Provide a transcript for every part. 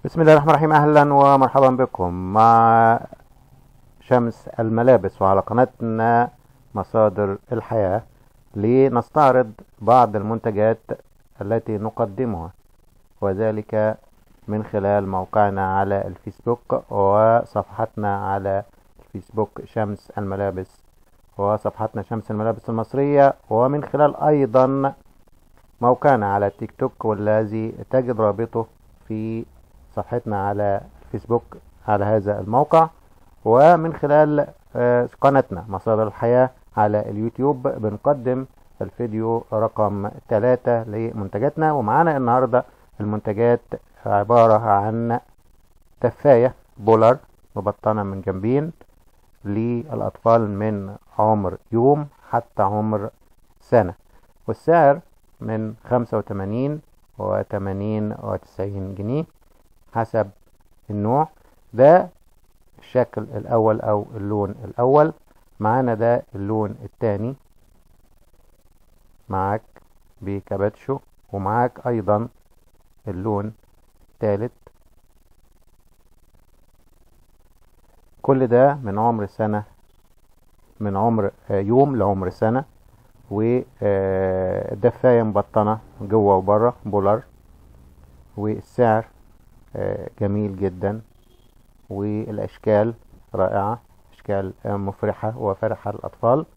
بسم الله الرحمن الرحيم اهلا ومرحبا بكم مع شمس الملابس وعلى قناتنا مصادر الحياة لنستعرض بعض المنتجات التي نقدمها وذلك من خلال موقعنا على الفيسبوك وصفحتنا على الفيسبوك شمس الملابس وصفحتنا شمس الملابس المصرية ومن خلال أيضا موقعنا على التيك توك والذي تجد رابطه في صفحتنا على الفيسبوك على هذا الموقع ومن خلال قناتنا مصادر الحياة على اليوتيوب بنقدم الفيديو رقم 3 لمنتجاتنا ومعانا النهاردة المنتجات عبارة عن تفاية بولر مبطنة من جنبين للأطفال من عمر يوم حتى عمر سنة والسعر من 85 و 80 و 90 جنيه حسب النوع ده الشكل الأول أو اللون الأول معانا ده اللون الثاني معاك بكاباتشو ومعاك أيضا اللون الثالث كل ده من عمر سنة من عمر يوم لعمر سنة ودفاية مبطنة جوه وبره بولر والسعر جميل جدا والأشكال رائعة أشكال مفرحة وفرحة للأطفال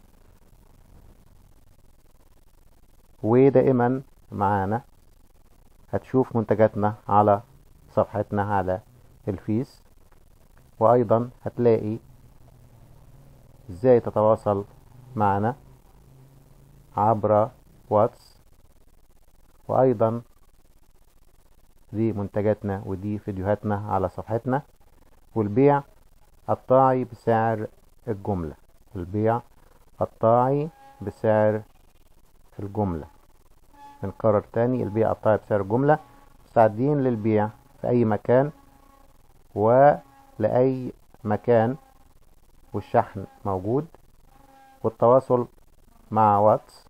ودائما معانا هتشوف منتجاتنا على صفحتنا على الفيس وأيضا هتلاقي ازاي تتواصل معنا عبر واتس وأيضا دي منتجاتنا ودي فيديوهاتنا على صفحتنا والبيع الطاعي بسعر الجملة البيع الطاعي بسعر الجملة بنكرر تاني البيع الطاعي بسعر الجملة مستعدين للبيع في أي مكان ولأي مكان والشحن موجود والتواصل مع واتس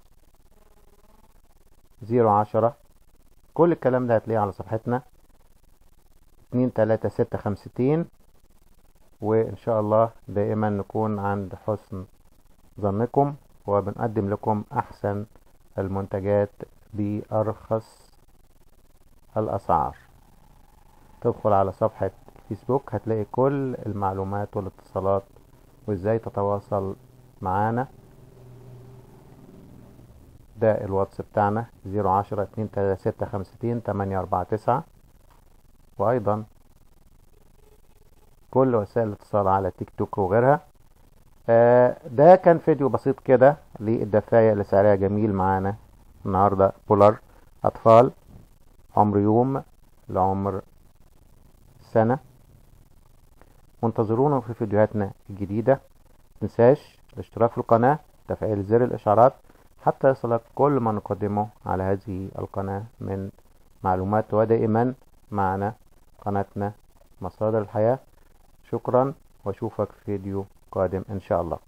زيرو عشرة كل الكلام ده هتلاقيه على صفحتنا اتنين تلاتة ستة خمستين وإن شاء الله دائما نكون عند حسن ظنكم وبنقدم لكم أحسن المنتجات بأرخص الأسعار تدخل على صفحة فيسبوك هتلاقي كل المعلومات والاتصالات وازاي تتواصل معانا ده الواتس بتاعنا زيرو عشرة اتنين تلاتة ستة خمستين تمانية أربعة تسعة وأيضا كل وسائل الاتصال على تيك توك وغيرها آه ده كان فيديو بسيط كده للدفاية اللي سعرها جميل معانا النهاردة بولر أطفال عمر يوم لعمر سنة منتظرونا في فيديوهاتنا الجديدة متنساش الاشتراك في القناة تفعيل زر الإشعارات حتى يصلك كل ما نقدمه على هذه القناة من معلومات ودائما معنا قناتنا مصادر الحياة شكرا واشوفك في فيديو قادم ان شاء الله